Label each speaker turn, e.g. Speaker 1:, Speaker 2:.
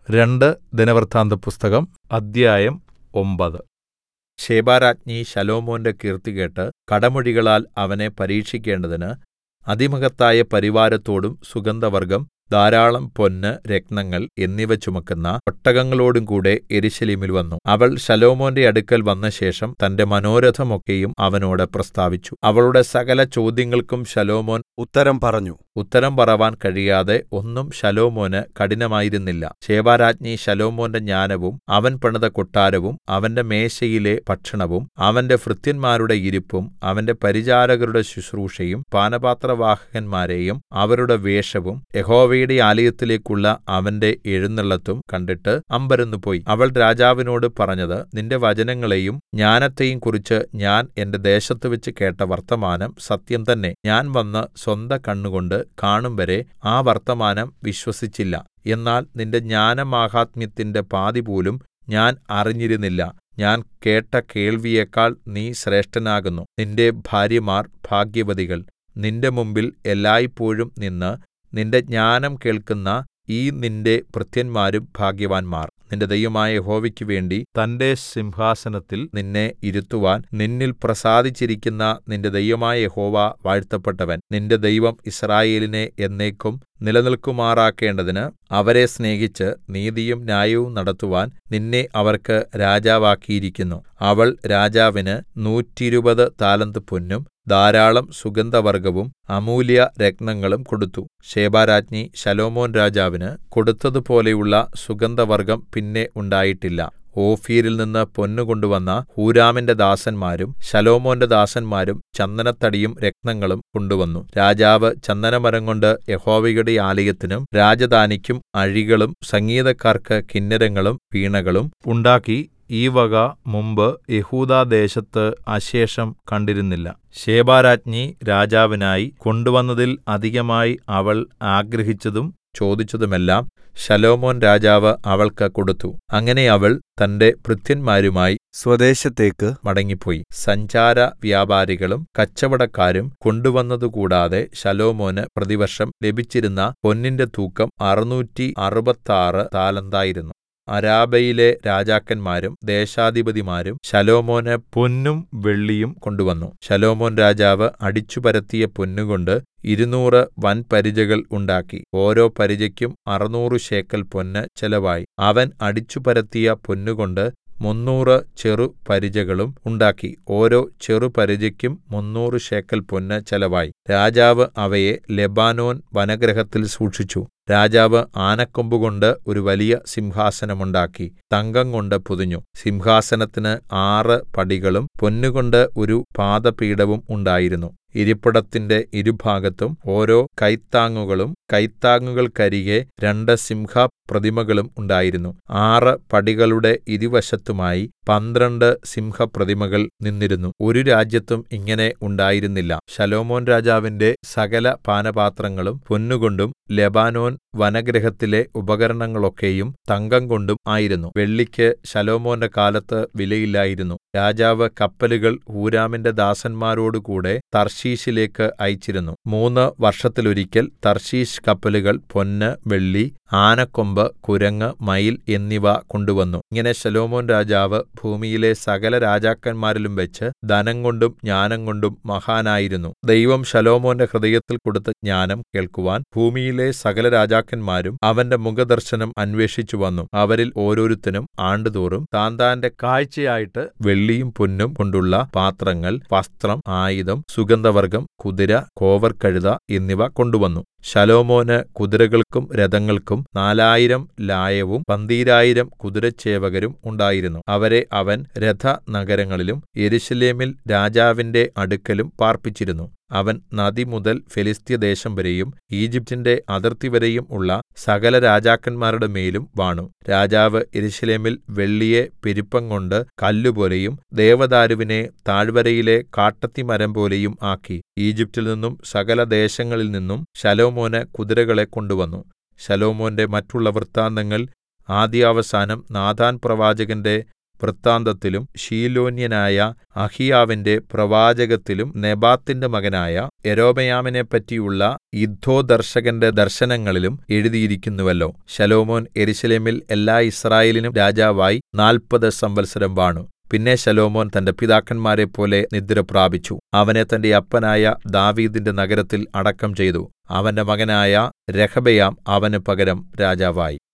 Speaker 1: രണ്ട് ദിനവൃത്താന്തപുസ്തകം അദ്ധ്യായം ഒമ്പത് ശെബാരാജ്ഞി ശലോമോന്റെ കീർത്തി കേട്ട് കടമൊഴികളാൽ അവനെ പരീക്ഷിക്കേണ്ടതിന് അതിമഹത്തായ പരിവാരത്തോടും സുഗന്ധവർഗ്ഗം ധാരാളം പൊന്ന് രത്നങ്ങൾ എന്നിവ ചുമക്കുന്ന ഒട്ടകങ്ങളോടുംകൂടെ യെരൂശലേമിൽ വന്നു അവൾ ശലോമോന്റെ അടുക്കൽ വന്നശേഷം തന്റെ മനോരഥമൊക്കെയും അവനോട് പ്രസ്താവിച്ചു അവളുടെ സകല ചോദ്യങ്ങൾക്കും ശലോമോൻ
Speaker 2: ഉത്തരം പറഞ്ഞു
Speaker 1: ഉത്തരം പറവാൻ കഴിയാതെ ഒന്നും ശലോമോന് കഠിനമായിരുന്നില്ല ശെബാരാജ്ഞി ശലോമോന്റെ ജ്ഞാനവും അവൻ പണിത കൊട്ടാരവും അവന്റെ മേശയിലെ ഭക്ഷണവും അവന്റെ ഭൃത്യന്മാരുടെ ഇരിപ്പും അവന്റെ പരിചാരകരുടെ ശുശ്രൂഷയും പാനപാത്രവാഹകന്മാരെയും അവരുടെ വേഷവും യഹോവയുടെ ആലയത്തിലേക്കുള്ള അവന്റെ എഴുന്നള്ളത്തും കണ്ടിട്ട് അമ്പരന്നുപോയി അവൾ രാജാവിനോട് പറഞ്ഞത് നിന്റെ വചനങ്ങളെയും ജ്ഞാനത്തെയും കുറിച്ച് ഞാൻ എന്റെ ദേശത്തുവെച്ച് കേട്ട വർത്തമാനം സത്യം തന്നെ ഞാൻ വന്ന് സ്വന്ത കണ്ണുകൊണ്ട് കാണുംവരെ ആ വർത്തമാനം വിശ്വസിച്ചില്ല എന്നാൽ നിന്റെ ജ്ഞാനമാഹാത്മ്യത്തിന്റെ പാതിപോലും ഞാൻ അറിഞ്ഞിരുന്നില്ല ഞാൻ കേട്ട കേൾവിയേക്കാൾ നീ ശ്രേഷ്ഠനാകുന്നു നിന്റെ ഭാര്യമാർ ഭാഗ്യവതികൾ നിന്റെ മുമ്പിൽ എല്ലായ്പോഴും നിന്ന് നിന്റെ ജ്ഞാനം കേൾക്കുന്ന ഈ നിന്റെ ഭൃത്യന്മാരും ഭാഗ്യവാന്മാർ നിന്റെ ദൈവമായ യഹോവയ്ക്ക് വേണ്ടി തന്റെ സിംഹാസനത്തിൽ നിന്നെ ഇരുത്തുവാൻ നിന്നിൽ പ്രസാദിച്ചിരിക്കുന്ന നിന്റെ ദൈവമായ യഹോവ വാഴ്ത്തപ്പെട്ടവൻ നിന്റെ ദൈവം യിസ്രായേലിനെ എന്നേക്കും നിലനിൽക്കുമാറാക്കേണ്ടതിന് അവരെ സ്നേഹിച്ച് നീതിയും ന്യായവും നടത്തുവാൻ നിന്നെ അവർക്ക് രാജാവാക്കിയിരിക്കുന്നു അവൾ രാജാവിന് നൂറ്റിരുപത് താലന്ത് പൊന്നും ധാരാളം സുഗന്ധവർഗ്ഗവും അമൂല്യരത്നങ്ങളും കൊടുത്തു ശെബാരാജ്ഞി ശലോമോൻ രാജാവിന് കൊടുത്തതുപോലെയുള്ള സുഗന്ധവർഗ്ഗം പിന്നെ ഉണ്ടായിട്ടില്ല ഓഫീരിൽ നിന്ന് പൊന്ന് കൊണ്ടുവന്ന ഹൂരാമിന്റെ ദാസന്മാരും ശലോമോന്റെ ദാസന്മാരും ചന്ദനത്തടിയും രത്നങ്ങളും കൊണ്ടുവന്നു രാജാവ് ചന്ദനമരംകൊണ്ട് യഹോവയുടെ ആലയത്തിനും രാജധാനിക്കും അഴികളും സംഗീതക്കാർക്ക് കിന്നരങ്ങളും വീണകളും ഉണ്ടാക്കി ഈ വക മുമ്പ് യെഹൂദാദേശത്ത് അശേഷം കണ്ടിരുന്നില്ല ശെബാരാജ്ഞി രാജാവിനായി കൊണ്ടുവന്നതിൽ അധികമായി അവൾ ആഗ്രഹിച്ചതും ചോദിച്ചതുമെല്ലാം ശലോമോൻ രാജാവ് അവൾക്ക് കൊടുത്തു അങ്ങനെ അവൾ തന്റെ ഭൃത്യന്മാരുമായി
Speaker 2: സ്വദേശത്തേക്ക്
Speaker 1: മടങ്ങിപ്പോയി സഞ്ചാര വ്യാപാരികളും കച്ചവടക്കാരും കൊണ്ടുവന്നതുകൂടാതെ ശലോമോന് പ്രതിവർഷം ലഭിച്ചിരുന്ന പൊന്നിന്റെ തൂക്കം അറുനൂറ്റി അറുപത്താറ് താലന്തായിരുന്നു അരാബയിലെ രാജാക്കന്മാരും ദേശാധിപതിമാരും ശലോമോന് പൊന്നും വെള്ളിയും കൊണ്ടുവന്നു ശലോമോൻ രാജാവ് അടിച്ചുപരത്തിയ പൊന്നുകൊണ്ട് ഇരുനൂറ് വൻപരിചകൾ ഉണ്ടാക്കി ഓരോ പരിചയ്ക്കും അറുനൂറ് ശേക്കൽ പൊന്ന് ചെലവായി അവൻ അടിച്ചുപരത്തിയ പൊന്നുകൊണ്ട് മുന്നൂറ് ചെറു പരിചകളും ഉണ്ടാക്കി ഓരോ ചെറു പരിചയ്ക്കും മുന്നൂറ് ശേക്കൽ പൊന്ന് ചെലവായി രാജാവ് അവയെ ലെബാനോൻ വനഗൃഹത്തിൽ സൂക്ഷിച്ചു രാജാവ് ആനക്കൊമ്പുകൊണ്ട് ഒരു വലിയ സിംഹാസനമുണ്ടാക്കി തങ്കംകൊണ്ട് പൊതിഞ്ഞു സിംഹാസനത്തിന് ആറ് പടികളും പൊന്നുകൊണ്ട് ഒരു പാദപീഠവും ഉണ്ടായിരുന്നു ഇരിപ്പിടത്തിന്റെ ഇരുഭാഗത്തും ഓരോ കൈത്താങ്ങുകളും കൈത്താങ്ങുകൾക്കരികെ രണ്ട് സിംഹപ്രതിമകളും ഉണ്ടായിരുന്നു ആറ് പടികളുടെ ഇരുവശത്തുമായി പന്ത്രണ്ട് സിംഹപ്രതിമകൾ നിന്നിരുന്നു ഒരു രാജ്യത്തും ഇങ്ങനെ ഉണ്ടായിരുന്നില്ല ശലോമോൻ രാജാവിന്റെ സകല പാനപാത്രങ്ങളും പൊന്നുകൊണ്ടും ലെബാനോൻ വനഗൃഹത്തിലെ ഉപകരണങ്ങളൊക്കെയും തങ്കം കൊണ്ടും ആയിരുന്നു വെള്ളിക്ക് ശലോമോന്റെ കാലത്ത് വിലയില്ലായിരുന്നു രാജാവ് കപ്പലുകൾ ഹൂരാമിന്റെ ദാസന്മാരോടുകൂടെ തർശീശിലേക്ക് അയച്ചിരുന്നു മൂന്ന് വർഷത്തിലൊരിക്കൽ തർശീശ് കപ്പലുകൾ പൊന്ന് വെള്ളി ആനക്കൊമ്പ് കുരങ്ങ് മയിൽ എന്നിവ കൊണ്ടുവന്നു ഇങ്ങനെ ശലോമോൻ രാജാവ് ഭൂമിയിലെ സകല രാജാക്കന്മാരിലും വെച്ച് ധനം കൊണ്ടും ജ്ഞാനം കൊണ്ടും മഹാനായിരുന്നു ദൈവം ശലോമോന്റെ ഹൃദയത്തിൽ കൊടുത്ത ജ്ഞാനം കേൾക്കുവാൻ ഭൂമിയിലെ സകല രാജാക്കന്മാരും അവന്റെ മുഖദർശനം അന്വേഷിച്ചു വന്നു അവരിൽ ഓരോരുത്തനും ആണ്ടുതോറും താന്താന്റെ കാഴ്ചയായിട്ട് വെള്ളിയും പൊന്നും കൊണ്ടുള്ള പാത്രങ്ങൾ വസ്ത്രം ആയുധം സുഗന്ധവർഗ്ഗം കുതിര കോവർകഴുത എന്നിവ കൊണ്ടുവന്നു ശലോമോന് കുതിരകൾക്കും രഥങ്ങൾക്കും നാലായിരം ലായവും പന്തീരായിരം കുതിരച്ചേവകരും ഉണ്ടായിരുന്നു അവരെ അവൻ രഥനഗരങ്ങളിലും യെരൂശലേമിൽ രാജാവിന്റെ അടുക്കലും പാർപ്പിച്ചിരുന്നു അവൻ നദി മുതൽ ഫെലിസ്ത്യദേശം വരെയും ഈജിപ്റ്റിന്റെ അതിർത്തിവരെയും ഉള്ള സകല രാജാക്കന്മാരുടെ മേലും വാണു രാജാവ് യെരൂശലേമിൽ വെള്ളിയെ പെരുപ്പംകൊണ്ട് കല്ലുപോലെയും ദേവദാരുവിനെ താഴ്വരയിലെ കാട്ടത്തിമരം പോലെയും ആക്കി ഈജിപ്റ്റിൽ നിന്നും സകല ദേശങ്ങളിൽ നിന്നും ശലോമോന് കുതിരകളെ കൊണ്ടുവന്നു ശലോമോന്റെ മറ്റുള്ള വൃത്താന്തങ്ങൾ ആദ്യാവസാനം നാഥാൻ പ്രവാചകന്റെ വൃത്താന്തത്തിലും ശീലോന്യനായ അഹീയാവിന്റെ പ്രവാചകത്തിലും നെബാത്തിന്റെ മകനായ യൊരോബെയാമിനെപ്പറ്റിയുള്ള ഇദ്ദോദർശകന്റെ ദർശനങ്ങളിലും എഴുതിയിരിക്കുന്നുവല്ലോ ശലോമോൻ യെരൂശലേമിൽ എല്ലാ യിസ്രായേലിനും രാജാവായി നാല്പത് സംവത്സരം വാണു പിന്നെ ശലോമോൻ തന്റെ പിതാക്കന്മാരെപ്പോലെ നിദ്രപ്രാപിച്ചു അവനെ തന്റെ അപ്പനായ ദാവീദിന്റെ നഗരത്തിൽ അടക്കം ചെയ്തു അവന്റെ മകനായ രെഹബെയാം അവന് പകരം രാജാവായി